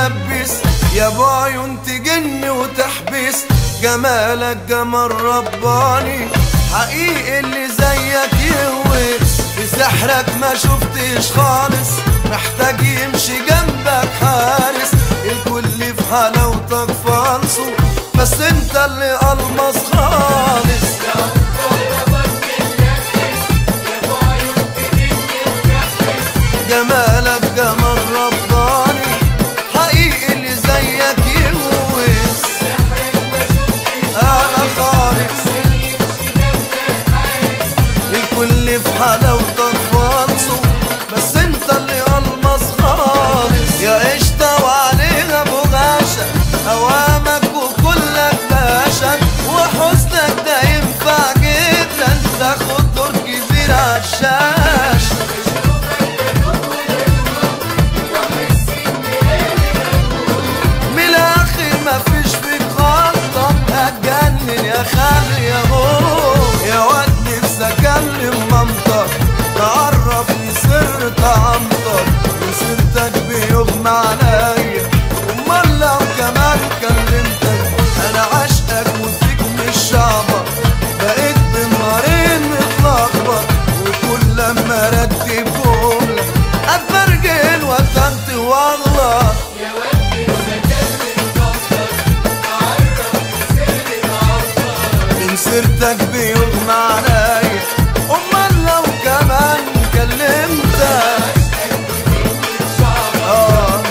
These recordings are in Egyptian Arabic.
بنلبس يا ابو عيون تجن وتحبس جمالك جمال رباني حقيقي اللي زيك يهوس في سحرك ما شفتش خالص محتاج يمشي جنبك حارس الكل في حلاوتك فالصو بس انت اللي المص خالص جمالك جمال رباني حقيقي اللي زيك يهوس انا خالص الكل في حلاوتك فالصو بس انت اللي المص خالص يا قشطة وعليها بغاشة هوامك وكلك باشا وحسنك ده ينفع جدا تاخد دور كبير عالشاشة من الاخر مفيش فيك غلطة هتجنن يا خالي يا هو يا واد نفسي اكلم مامتك تعرفني سر طعمتك وسيرتك بيغمى عليا امال لو كمان كلمتك انا عاشقك وفيك مش شعبك بقيت بنهارين متلخبط وكل لما ارتب جملة اتبرجل واتنت والله من سيرتك بيغمى عليا امال لو كمان كلمتك آه.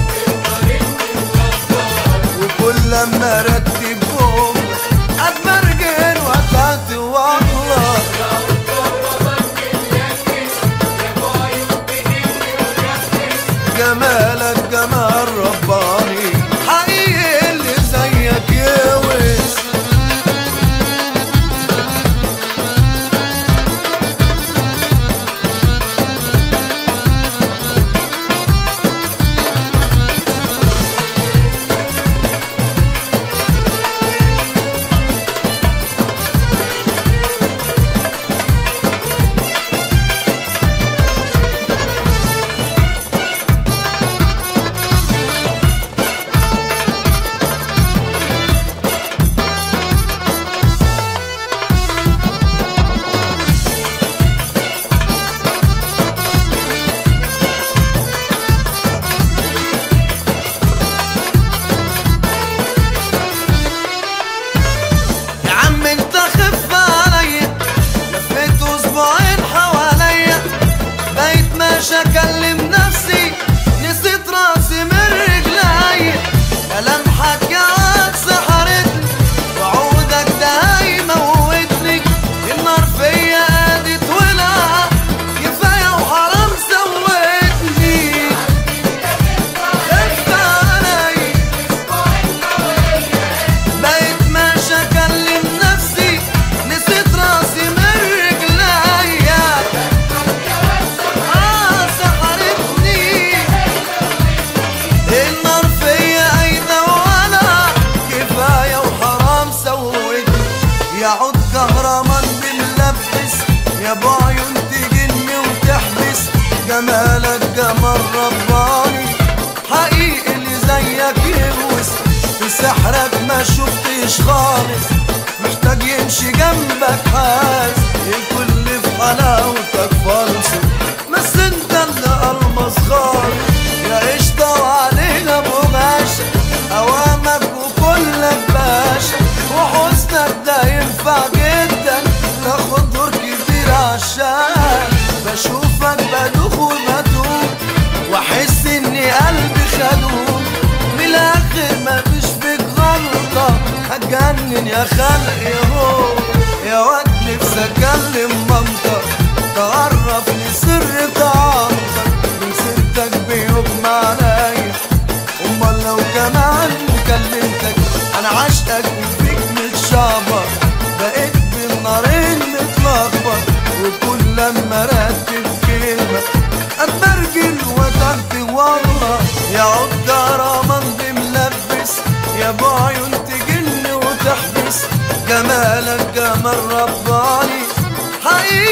وكل لما ارتب جملة اتبرجل واتعت والله جمالك جمال رباني حقيقي اللي زيك يوس يا عم انت خف عليا لفيت اسبوعين حواليا بقيت ماشي اكلم نفسي نسيت راسي من رجليا ملامحك يا عاد سحرتني وعودك ده هيموتني النار فيا قادت ولعة كفاية وحرام سوتني خف عليا بقيت ماشي اكلم نفسي نسيت راسي من رجليا اه سحرتني النار فيا قايدة وانا كفاية وحرام سوتني يعود كهرمان بنلبس يا ابو عيون تجني وتحبس جمالك جمال رباني حقيقي اللي زيك يهوس في سحرك ما شفتش خالص محتاج يمشي جنبك حاس الكل في حلاوتك فالصو بس انت اللي المص خالص يا قشطة وعلينا بغاشة اوامك وكلك باشا وحسنك ده ينفع جدا تاخد دور كبير عشان بشوفك بدوخ وبتوب واحس اني قلبي خدوم من الاخر مفيش فيك غلطة هتجنن يا خلق يا هو يا واد نفسي اكلم مامتك تعرفني سر طعمتك من سيرتك بيغمى عليا امال لو كمان كلمتك انا عاشقك وفيك متشعبط بقيت بالنارين متلخبط وكل لما ارتب كلمه اتبرجل واتعدي والله يا عود رمان بملبس يا ابو عيون تجن وتحبس جمالك جمال رباني حقيقي